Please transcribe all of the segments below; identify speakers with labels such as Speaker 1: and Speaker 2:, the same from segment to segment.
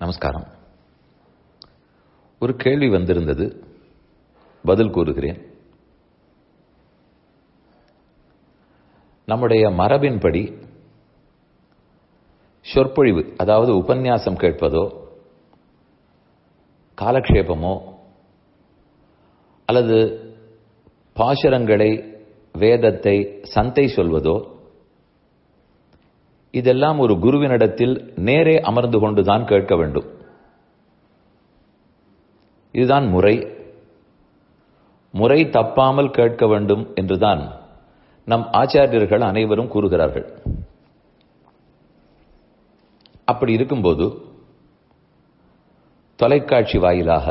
Speaker 1: நமஸ்காரம் ஒரு கேள்வி வந்திருந்தது பதில் கூறுகிறேன் நம்முடைய மரபின்படி சொற்பொழிவு அதாவது உபன்யாசம் கேட்பதோ காலக்ஷேபமோ அல்லது பாசுரங்களை வேதத்தை சந்தை சொல்வதோ இதெல்லாம் ஒரு குருவினிடத்தில் நேரே அமர்ந்து கொண்டுதான் கேட்க வேண்டும் இதுதான் முறை முறை தப்பாமல் கேட்க வேண்டும் என்றுதான் நம் ஆச்சாரியர்கள் அனைவரும் கூறுகிறார்கள் அப்படி இருக்கும்போது தொலைக்காட்சி வாயிலாக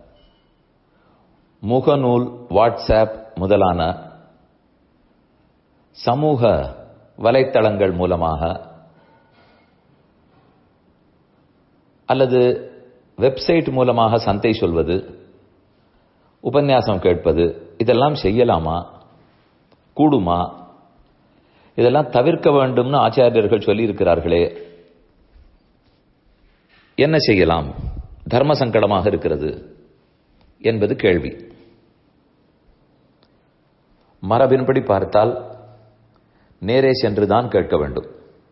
Speaker 1: முகநூல் வாட்ஸ்அப் முதலான சமூக வலைத்தளங்கள் மூலமாக அல்லது வெப்சைட் மூலமாக சந்தை சொல்வது உபன்யாசம் கேட்பது இதெல்லாம் செய்யலாமா கூடுமா இதெல்லாம் தவிர்க்க வேண்டும்னு ஆச்சாரியர்கள் சொல்லியிருக்கிறார்களே என்ன செய்யலாம் தர்ம சங்கடமாக இருக்கிறது என்பது கேள்வி மரபின்படி பார்த்தால் நேரே சென்றுதான் கேட்க வேண்டும்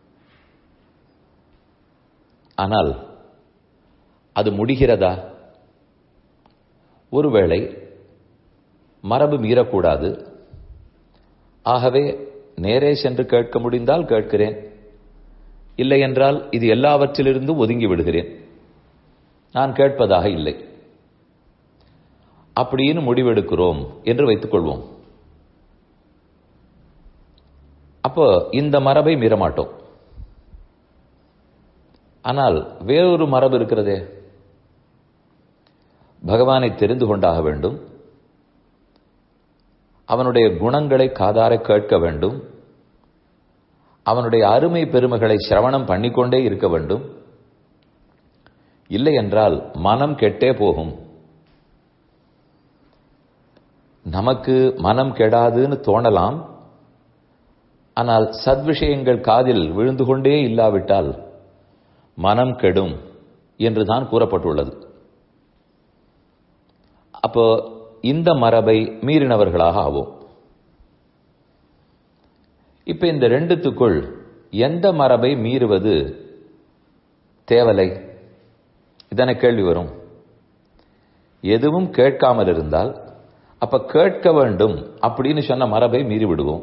Speaker 1: ஆனால் அது முடிகிறதா ஒருவேளை மரபு மீறக்கூடாது ஆகவே நேரே சென்று கேட்க முடிந்தால் கேட்கிறேன் இல்லை என்றால் இது எல்லாவற்றிலிருந்தும் ஒதுங்கி விடுகிறேன் நான் கேட்பதாக இல்லை அப்படின்னு முடிவெடுக்கிறோம் என்று வைத்துக் கொள்வோம் அப்போ இந்த மரபை மீறமாட்டோம் ஆனால் வேறொரு மரபு இருக்கிறதே பகவானை தெரிந்து கொண்டாக வேண்டும் அவனுடைய குணங்களை காதார கேட்க வேண்டும் அவனுடைய அருமை பெருமைகளை சிரவணம் பண்ணிக்கொண்டே இருக்க வேண்டும் இல்லை என்றால் மனம் கெட்டே போகும் நமக்கு மனம் கெடாதுன்னு தோணலாம் ஆனால் சத்விஷயங்கள் காதில் விழுந்து கொண்டே இல்லாவிட்டால் மனம் கெடும் என்றுதான் கூறப்பட்டுள்ளது அப்போ இந்த மரபை மீறினவர்களாக ஆவோம் இப்ப இந்த ரெண்டுத்துக்குள் எந்த மரபை மீறுவது தேவலை இதன கேள்வி வரும் எதுவும் கேட்காமல் இருந்தால் அப்ப கேட்க வேண்டும் அப்படின்னு சொன்ன மரபை மீறி விடுவோம்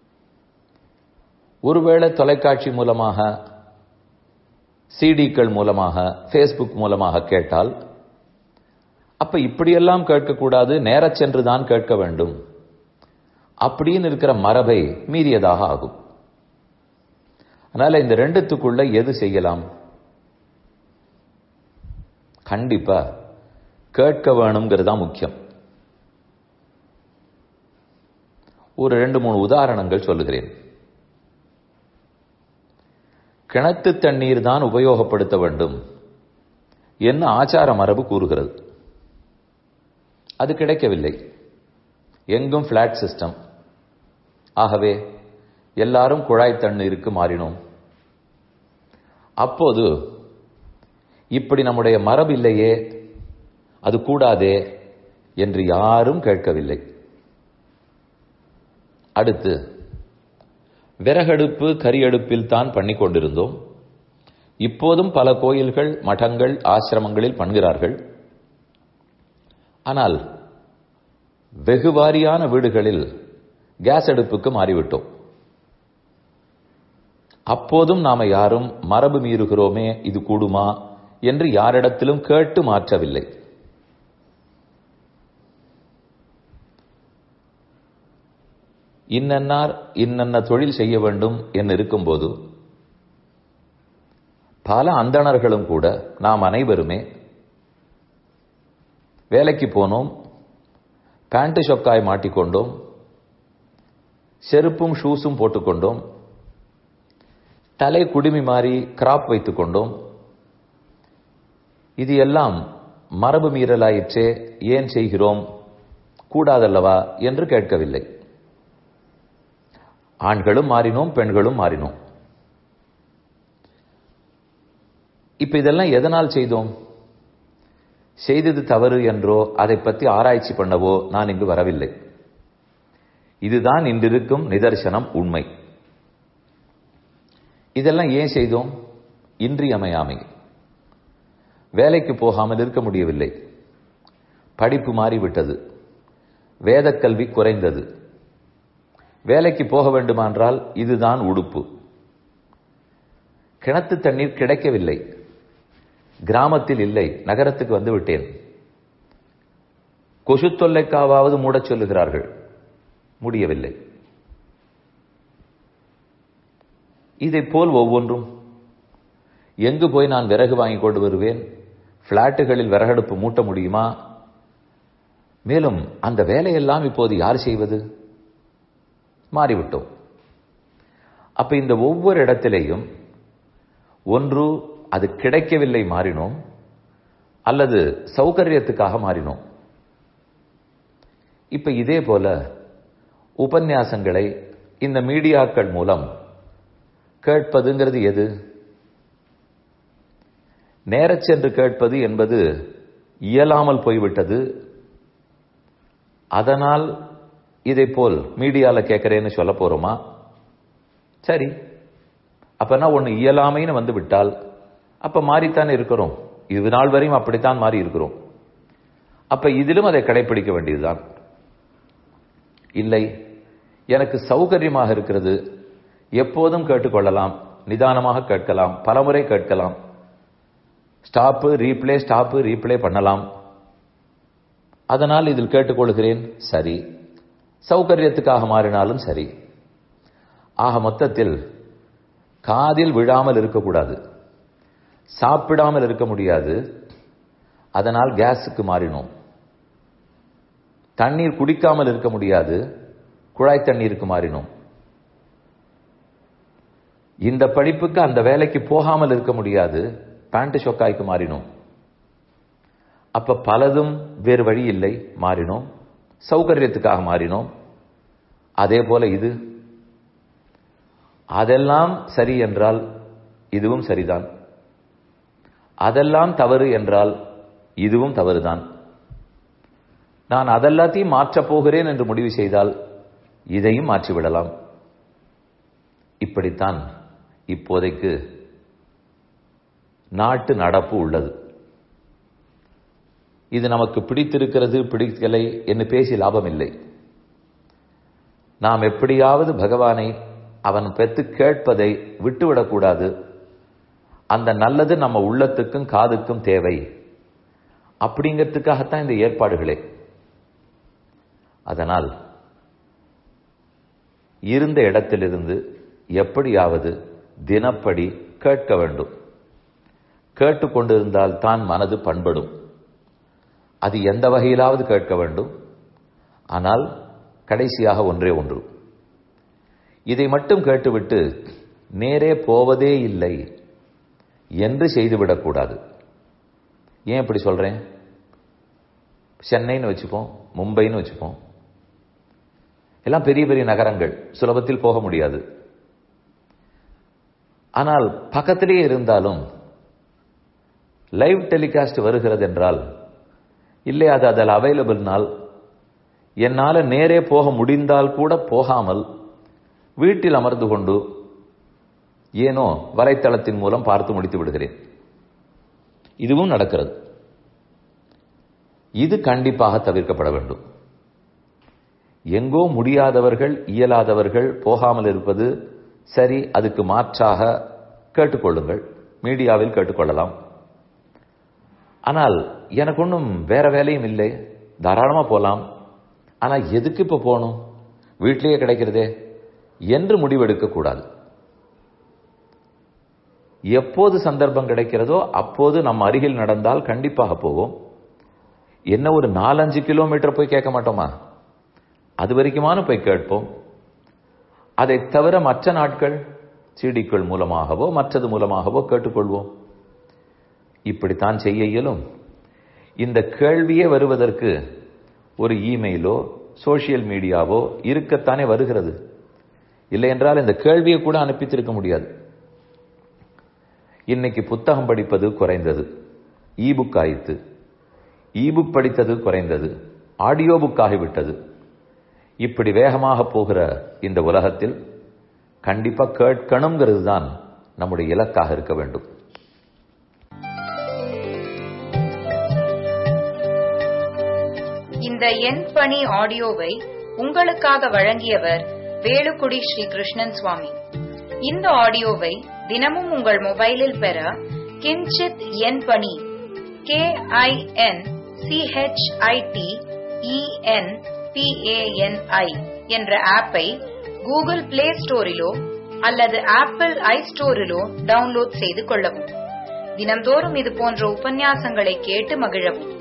Speaker 1: ஒருவேளை தொலைக்காட்சி மூலமாக சிடிக்கள் மூலமாக ஃபேஸ்புக் மூலமாக கேட்டால் அப்ப இப்படியெல்லாம் கேட்கக்கூடாது நேரச் சென்று தான் கேட்க வேண்டும் அப்படின்னு இருக்கிற மரபை மீறியதாக ஆகும் அதனால இந்த ரெண்டுத்துக்குள்ள எது செய்யலாம் கண்டிப்பா கேட்க வேணுங்கிறது முக்கியம் ஒரு ரெண்டு மூணு உதாரணங்கள் சொல்லுகிறேன் கிணத்து தண்ணீர் தான் உபயோகப்படுத்த வேண்டும் என்ன ஆச்சார மரபு கூறுகிறது அது கிடைக்கவில்லை எங்கும் பிளாட் சிஸ்டம் ஆகவே எல்லாரும் குழாய் தண்ணீருக்கு மாறினோம் அப்போது இப்படி நம்முடைய மரபு இல்லையே அது கூடாதே என்று யாரும் கேட்கவில்லை அடுத்து விறகடுப்பு கரியடுப்பில் தான் பண்ணி கொண்டிருந்தோம் இப்போதும் பல கோயில்கள் மடங்கள் ஆசிரமங்களில் பண்ணுகிறார்கள் ஆனால் வெகுவாரியான வீடுகளில் கேஸ் அடுப்புக்கு மாறிவிட்டோம் அப்போதும் நாம யாரும் மரபு மீறுகிறோமே இது கூடுமா என்று யாரிடத்திலும் கேட்டு மாற்றவில்லை இன்னன்னார் இன்னென்ன தொழில் செய்ய வேண்டும் என்று இருக்கும்போது பல அந்தணர்களும் கூட நாம் அனைவருமே வேலைக்கு போனோம் பேண்ட் சொக்காய் மாட்டிக்கொண்டோம் செருப்பும் ஷூஸும் போட்டுக்கொண்டோம் தலை குடுமி மாறி கிராப் வைத்துக் கொண்டோம் இது எல்லாம் மரபு மீறலாயிற்றே ஏன் செய்கிறோம் கூடாதல்லவா என்று கேட்கவில்லை ஆண்களும் மாறினோம் பெண்களும் மாறினோம் இப்ப இதெல்லாம் எதனால் செய்தோம் செய்தது தவறு என்றோ அதை பற்றி ஆராய்ச்சி பண்ணவோ நான் இங்கு வரவில்லை இதுதான் இன்றிருக்கும் நிதர்சனம் உண்மை இதெல்லாம் ஏன் செய்தோம் இன்றியமையாமை வேலைக்கு போகாமல் இருக்க முடியவில்லை படிப்பு மாறிவிட்டது வேதக்கல்வி குறைந்தது வேலைக்கு போக வேண்டுமென்றால் இதுதான் உடுப்பு கிணத்து தண்ணீர் கிடைக்கவில்லை கிராமத்தில் இல்லை நகரத்துக்கு வந்து விட்டேன் கொசு தொல்லைக்காவது மூடச் சொல்லுகிறார்கள் முடியவில்லை இதை போல் ஒவ்வொன்றும் எங்கு போய் நான் விறகு வாங்கி கொண்டு வருவேன் பிளாட்டுகளில் விறகடுப்பு மூட்ட முடியுமா மேலும் அந்த வேலையெல்லாம் இப்போது யார் செய்வது மாறிவிட்டோம் அப்ப இந்த ஒவ்வொரு இடத்திலேயும் ஒன்று அது கிடைக்கவில்லை மாறினோம் அல்லது சௌகரியத்துக்காக மாறினோம் இப்ப இதே போல உபன்யாசங்களை இந்த மீடியாக்கள் மூலம் கேட்பதுங்கிறது எது நேரச் சென்று கேட்பது என்பது இயலாமல் போய்விட்டது அதனால் இதை போல் மீடியால கேட்கிறேன்னு சொல்ல போறோமா சரி அப்பனா ஒண்ணு இயலாமைன்னு வந்து விட்டால் அப்ப மாறித்தானே இருக்கிறோம் இது நாள் வரையும் அப்படித்தான் மாறி இருக்கிறோம் அப்ப இதிலும் அதை கடைபிடிக்க வேண்டியதுதான் இல்லை எனக்கு சௌகரியமாக இருக்கிறது எப்போதும் கேட்டுக்கொள்ளலாம் நிதானமாக கேட்கலாம் பலமுறை கேட்கலாம் ஸ்டாப்பு ரீப்ளே ஸ்டாப்பு ரீப்ளே பண்ணலாம் அதனால் இதில் கேட்டுக்கொள்கிறேன் சரி சௌகரியத்துக்காக மாறினாலும் சரி ஆக மொத்தத்தில் காதில் விழாமல் இருக்கக்கூடாது சாப்பிடாமல் இருக்க முடியாது அதனால் கேஸுக்கு மாறினோம் தண்ணீர் குடிக்காமல் இருக்க முடியாது குழாய் தண்ணீருக்கு மாறினோம் இந்த படிப்புக்கு அந்த வேலைக்கு போகாமல் இருக்க முடியாது பேண்ட் ஷொக்காய்க்கு மாறினோம் அப்ப பலதும் வேறு வழி இல்லை மாறினோம் சௌகரியத்துக்காக மாறினோம் அதே போல இது அதெல்லாம் சரி என்றால் இதுவும் சரிதான் அதெல்லாம் தவறு என்றால் இதுவும் தவறுதான் நான் அதெல்லாத்தையும் மாற்றப் போகிறேன் என்று முடிவு செய்தால் இதையும் மாற்றிவிடலாம் இப்படித்தான் இப்போதைக்கு நாட்டு நடப்பு உள்ளது இது நமக்கு பிடித்திருக்கிறது பிடிக்கலை என்று பேசி லாபமில்லை நாம் எப்படியாவது பகவானை அவன் பெற்று கேட்பதை விட்டுவிடக்கூடாது அந்த நல்லது நம்ம உள்ளத்துக்கும் காதுக்கும் தேவை அப்படிங்கிறதுக்காகத்தான் இந்த ஏற்பாடுகளே அதனால் இருந்த இடத்திலிருந்து எப்படியாவது தினப்படி கேட்க வேண்டும் கேட்டுக்கொண்டிருந்தால் தான் மனது பண்படும் அது எந்த வகையிலாவது கேட்க வேண்டும் ஆனால் கடைசியாக ஒன்றே ஒன்று இதை மட்டும் கேட்டுவிட்டு நேரே போவதே இல்லை என்று செய்துவிடக்கூடாது ஏன் இப்படி சொல்றேன் சென்னைன்னு வச்சுப்போம் மும்பைன்னு வச்சுப்போம் எல்லாம் பெரிய பெரிய நகரங்கள் சுலபத்தில் போக முடியாது ஆனால் பக்கத்திலேயே இருந்தாலும் லைவ் டெலிகாஸ்ட் வருகிறது என்றால் இல்லை அது அதில் அவைலபிள்னால் என்னால் நேரே போக முடிந்தால் கூட போகாமல் வீட்டில் அமர்ந்து கொண்டு ஏனோ வலைத்தளத்தின் மூலம் பார்த்து முடித்து விடுகிறேன் இதுவும் நடக்கிறது இது கண்டிப்பாக தவிர்க்கப்பட வேண்டும் எங்கோ முடியாதவர்கள் இயலாதவர்கள் போகாமல் இருப்பது சரி அதுக்கு மாற்றாக கேட்டுக்கொள்ளுங்கள் மீடியாவில் கேட்டுக்கொள்ளலாம் ஆனால் எனக்கு ஒன்றும் வேற வேலையும் இல்லை தாராளமாக போகலாம் ஆனால் எதுக்கு இப்போ போகணும் வீட்டிலேயே கிடைக்கிறதே என்று முடிவெடுக்க கூடாது எப்போது சந்தர்ப்பம் கிடைக்கிறதோ அப்போது நம்ம அருகில் நடந்தால் கண்டிப்பாக போவோம் என்ன ஒரு நாலஞ்சு கிலோமீட்டர் போய் கேட்க மாட்டோமா அது வரைக்குமான போய் கேட்போம் அதை தவிர மற்ற நாட்கள் சீடிக்கள் மூலமாகவோ மற்றது மூலமாகவோ கேட்டுக்கொள்வோம் இப்படித்தான் செய்ய இயலும் இந்த கேள்வியே வருவதற்கு ஒரு இமெயிலோ சோசியல் மீடியாவோ இருக்கத்தானே வருகிறது இல்லை என்றால் இந்த கேள்வியை கூட அனுப்பித்திருக்க முடியாது இன்னைக்கு புத்தகம் படிப்பது குறைந்தது இபுக் ஆயித்து இபுக் படித்தது குறைந்தது ஆடியோ புக் ஆகிவிட்டது இப்படி வேகமாக போகிற இந்த உலகத்தில் கண்டிப்பா கேட்கணுங்கிறது தான் நம்முடைய இலக்காக இருக்க வேண்டும்
Speaker 2: இந்த எண் பணி ஆடியோவை உங்களுக்காக வழங்கியவர் வேலுக்குடி ஸ்ரீ கிருஷ்ணன் சுவாமி இந்த ஆடியோவை தினமும் உங்கள் மொபைலில் பெற கிஞ்சித் எண் பணி கே ஐ என் சிஹெச்ஐடி இஎன் பிஏஎன்ஐ என்ற ஆப்பை கூகுள் பிளே ஸ்டோரிலோ அல்லது ஆப்பிள் ஐ ஸ்டோரிலோ டவுன்லோட் செய்து கொள்ளவும் தினம்தோறும் இது போன்ற உபன்யாசங்களை கேட்டு மகிழவும்